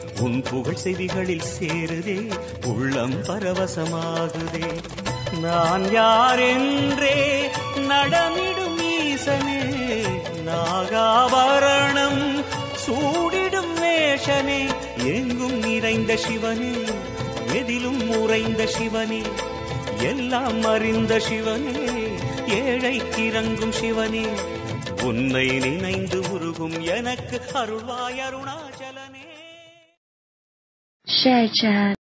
உன் புகழ் செவிகளில் சேருதே உள்ளம் பரவசமாகுதே நான் யார் என்றே நடமிடும் ஈசனே நாகாபரணம் சூடிடும் மேஷனே எங்கும் நிறைந்த சிவனே எதிலும் உறைந்த சிவனே எல்லாம் அறிந்த சிவனே ஏழைக்கு இறங்கும் சிவனே உன்னை நினைந்து உருகும் எனக்கு அருள்வாய் அருணாச்சலனே share chat